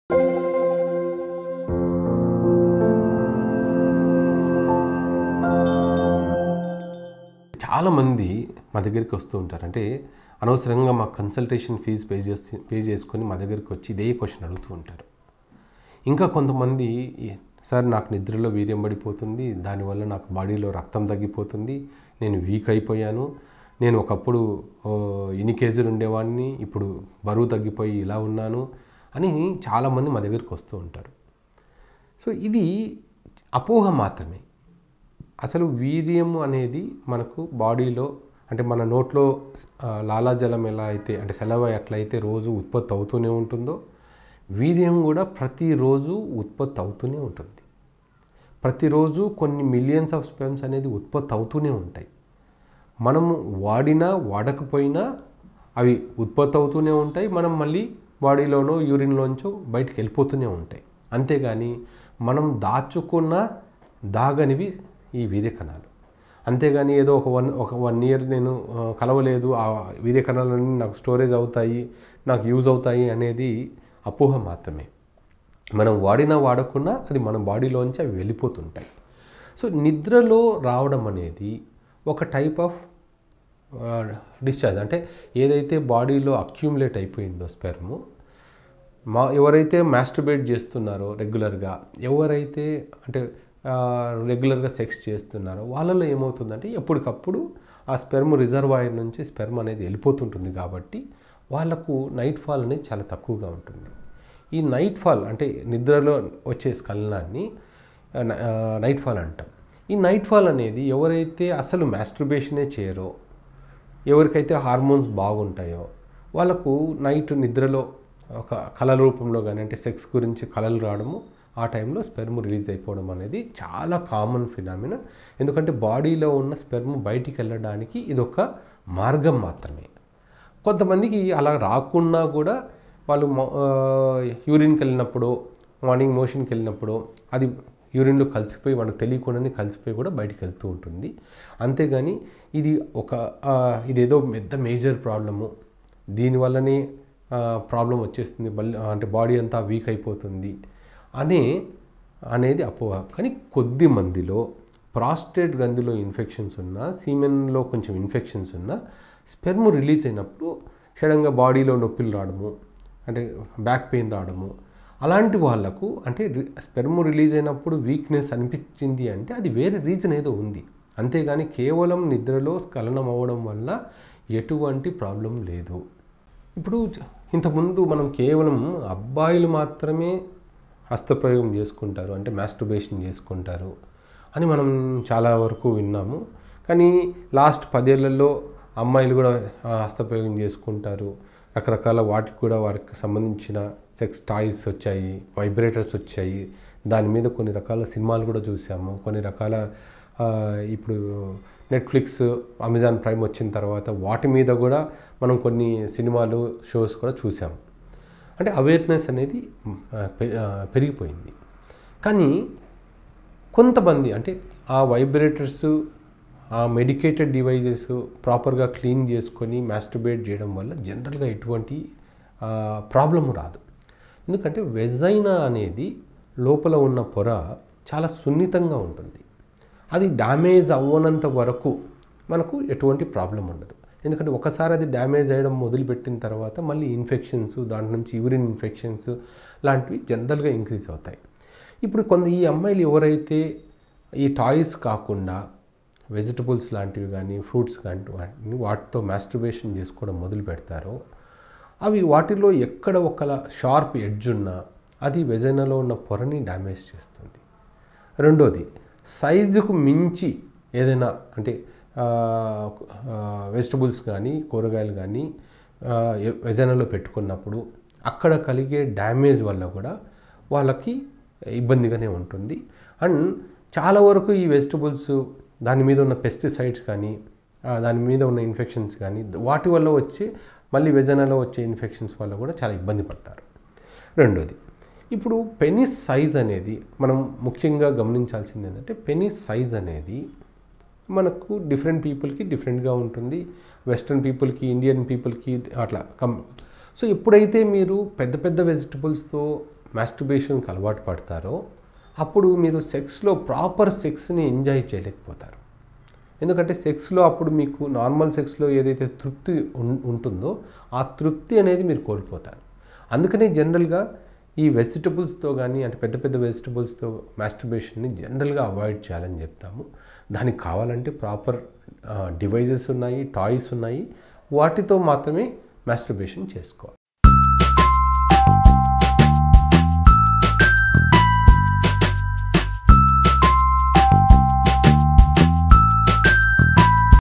చాలామంది మా దగ్గరికి వస్తూ ఉంటారు అంటే అనవసరంగా మా కన్సల్టేషన్ ఫీజు పే చేసి పే చేసుకొని మా దగ్గరికి వచ్చి ఇదే క్వశ్చన్ అడుగుతూ ఉంటారు ఇంకా కొంతమంది సార్ నాకు నిద్రలో వీర్యం పడిపోతుంది దానివల్ల నాకు బాడీలో రక్తం తగ్గిపోతుంది నేను వీక్ అయిపోయాను నేను ఒకప్పుడు ఓ, ఇన్ని కేజీలు ఉండేవాడిని ఇప్పుడు బరువు తగ్గిపోయి ఇలా ఉన్నాను అని చాలామంది మా దగ్గరికి వస్తూ ఉంటారు సో ఇది అపోహ మాత్రమే అసలు వీర్యం అనేది మనకు బాడీలో అంటే మన నోట్లో ఆ, లాలాజలం ఎలా అయితే అంటే సెలవ ఎట్లయితే రోజు ఉత్పత్తి అవుతూనే ఉంటుందో వీర్యం కూడా ప్రతిరోజు ఉత్పత్తి అవుతూనే ఉంటుంది ప్రతిరోజు కొన్ని మిలియన్స్ ఆఫ్ స్పెమ్స్ అనేది ఉత్పత్తి అవుతూనే ఉంటాయి మనము వాడినా వాడకపోయినా అవి ఉత్పత్తి అవుతూనే ఉంటాయి మనం మళ్ళీ బాడీలోనో యూరిన్లోంచో బయటికి వెళ్ళిపోతూనే ఉంటాయి అంతేగాని మనం దాచుకున్న దాగనివి ఈ వీర్య కణాలు అంతేగాని ఏదో ఒక వన్ ఒక వన్ ఇయర్ నేను ఆ, కలవలేదు ఆ వీర్య కణాలన్నీ నాకు స్టోరేజ్ అవుతాయి నాకు యూజ్ అవుతాయి అనేది అపోహ మాత్రమే మనం వాడినా వాడకున్నా అది మన బాడీలోంచి అవి వెళ్ళిపోతుంటాయి సో నిద్రలో రావడం అనేది ఒక టైప్ ఆఫ్ డిశ్చార్జ్ అంటే ఏదైతే బాడీలో అక్యూములేట్ అయిపోయిందో స్పెర్మ్ మా ఎవరైతే మాస్టర్బేట్ చేస్తున్నారో రెగ్యులర్గా ఎవరైతే అంటే రెగ్యులర్గా సెక్స్ చేస్తున్నారో వాళ్ళలో ఏమవుతుందంటే ఎప్పటికప్పుడు ఆ స్పెర్మ్ రిజర్వాయర్ నుంచి స్పెర్మ్ అనేది వెళ్ళిపోతుంటుంది కాబట్టి వాళ్ళకు నైట్ ఫాల్ అనేది చాలా తక్కువగా ఉంటుంది ఈ నైట్ ఫాల్ అంటే నిద్రలో వచ్చే స్కలనాన్ని నైట్ ఫాల్ అంటాం ఈ నైట్ ఫాల్ అనేది ఎవరైతే అసలు మాస్టర్బేషనే చేయరో ఎవరికైతే హార్మోన్స్ బాగుంటాయో వాళ్ళకు నైట్ నిద్రలో ఒక కళల రూపంలో కానీ అంటే సెక్స్ గురించి కళలు రావడము ఆ టైంలో స్పెర్మ్ రిలీజ్ అయిపోవడం అనేది చాలా కామన్ ఫినామిన ఎందుకంటే బాడీలో ఉన్న స్పెర్మ్ బయటికి వెళ్ళడానికి ఇది ఒక మార్గం మాత్రమే కొంతమందికి అలా రాకున్నా కూడా వాళ్ళు యూరిన్కి వెళ్ళినప్పుడు మార్నింగ్ మోషన్కి వెళ్ళినప్పుడు అది యూరిన్లో కలిసిపోయి వాళ్ళకి తెలియకుండానే కలిసిపోయి కూడా బయటికి వెళ్తూ ఉంటుంది అంతేగాని ఇది ఒక ఆ, ఇదేదో పెద్ద మేజర్ ప్రాబ్లము దీనివల్లనే ప్రాబ్లం వచ్చేస్తుంది మళ్ళీ అంటే బాడీ అంతా వీక్ అయిపోతుంది అనే అనేది అపోహ కానీ కొద్ది మందిలో ప్రాస్టేట్ గ్రంథిలో ఇన్ఫెక్షన్స్ ఉన్నా సీమెన్లో కొంచెం ఇన్ఫెక్షన్స్ ఉన్నా స్పెర్మ్ రిలీజ్ అయినప్పుడు సడన్గా బాడీలో నొప్పులు రావడము అంటే బ్యాక్ పెయిన్ రావడము అలాంటి వాళ్ళకు అంటే స్పెర్మ్ రిలీజ్ అయినప్పుడు వీక్నెస్ అనిపించింది అంటే అది వేరే రీజన్ ఏదో ఉంది అంతేగాని కేవలం నిద్రలో స్ఖలనం అవ్వడం వల్ల ఎటువంటి ప్రాబ్లం లేదు ఇప్పుడు ఇంతకుముందు మనం కేవలం అబ్బాయిలు మాత్రమే హస్తప్రయోగం చేసుకుంటారు అంటే మాస్టర్బేషన్ చేసుకుంటారు అని మనం చాలా వరకు విన్నాము కానీ లాస్ట్ పదేళ్లలో అమ్మాయిలు కూడా ఆ, హస్తప్రయోగం చేసుకుంటారు రకరకాల వాటికి కూడా వారికి సంబంధించిన సెక్స్ టాయ్స్ వచ్చాయి వైబ్రేటర్స్ వచ్చాయి దాని మీద కొన్ని రకాల సినిమాలు కూడా చూసాము కొన్ని రకాల ఆ, ఇప్పుడు నెట్ఫ్లిక్స్ అమెజాన్ ప్రైమ్ వచ్చిన తర్వాత వాటి మీద కూడా మనం కొన్ని సినిమాలు షోస్ కూడా చూసాము అంటే అవేర్నెస్ అనేది ఆ, పె- ఆ, పెరిగిపోయింది కానీ కొంతమంది అంటే ఆ వైబ్రేటర్స్ ఆ మెడికేటెడ్ డివైజెస్ ప్రాపర్గా క్లీన్ చేసుకొని మాస్టర్బేట్ చేయడం వల్ల జనరల్గా ఎటువంటి ప్రాబ్లం రాదు ఎందుకంటే వెజైనా అనేది లోపల ఉన్న పొర చాలా సున్నితంగా ఉంటుంది అది డ్యామేజ్ అవ్వనంత వరకు మనకు ఎటువంటి ప్రాబ్లం ఉండదు ఎందుకంటే ఒకసారి అది డ్యామేజ్ అయ్యడం మొదలుపెట్టిన తర్వాత మళ్ళీ ఇన్ఫెక్షన్స్ దాంట్లో నుంచి యూరిన్ ఇన్ఫెక్షన్స్ లాంటివి జనరల్గా ఇంక్రీజ్ అవుతాయి ఇప్పుడు కొంత ఈ అమ్మాయిలు ఎవరైతే ఈ టాయ్స్ కాకుండా వెజిటబుల్స్ లాంటివి కానీ ఫ్రూట్స్ కానీ వాటిని వాటితో మాస్టర్బేషన్ చేసుకోవడం మొదలు పెడతారో అవి వాటిలో ఎక్కడ ఒక షార్ప్ ఎడ్జ్ ఉన్నా అది వెజైనాలో ఉన్న పొరని డ్యామేజ్ చేస్తుంది రెండోది సైజుకు మించి ఏదైనా అంటే వెజిటబుల్స్ కానీ కూరగాయలు కానీ వెజైనాలో పెట్టుకున్నప్పుడు అక్కడ కలిగే డ్యామేజ్ వల్ల కూడా వాళ్ళకి ఇబ్బందిగానే ఉంటుంది అండ్ చాలా వరకు ఈ వెజిటబుల్స్ దాని మీద ఉన్న పెస్టిసైడ్స్ కానీ ఆ, దాని మీద ఉన్న ఇన్ఫెక్షన్స్ కానీ వాటి వల్ల వచ్చే మళ్ళీ వెజనాలో వచ్చే ఇన్ఫెక్షన్స్ వల్ల కూడా చాలా ఇబ్బంది పడతారు రెండోది ఇప్పుడు పెనిస్ సైజ్ అనేది మనం ముఖ్యంగా గమనించాల్సింది ఏంటంటే పెనిస్ సైజ్ అనేది మనకు డిఫరెంట్ పీపుల్కి డిఫరెంట్గా ఉంటుంది వెస్ట్రన్ పీపుల్కి ఇండియన్ పీపుల్కి అట్లా కమ్ సో ఎప్పుడైతే మీరు పెద్ద పెద్ద వెజిటబుల్స్తో మాస్టర్బేషన్కి అలవాటు పడతారో అప్పుడు మీరు సెక్స్లో ప్రాపర్ సెక్స్ని ఎంజాయ్ చేయలేకపోతారు ఎందుకంటే సెక్స్లో అప్పుడు మీకు నార్మల్ సెక్స్లో ఏదైతే తృప్తి ఉం- ఉంటుందో ఆ తృప్తి అనేది మీరు కోల్పోతారు అందుకని జనరల్గా ఈ వెజిటబుల్స్తో కానీ అంటే పెద్ద పెద్ద వెజిటబుల్స్తో మాస్టర్బేషన్ని జనరల్గా అవాయిడ్ చేయాలని చెప్తాము దానికి కావాలంటే ప్రాపర్ డివైజెస్ ఉన్నాయి టాయ్స్ ఉన్నాయి వాటితో మాత్రమే మాస్టర్బేషన్ చేసుకోవాలి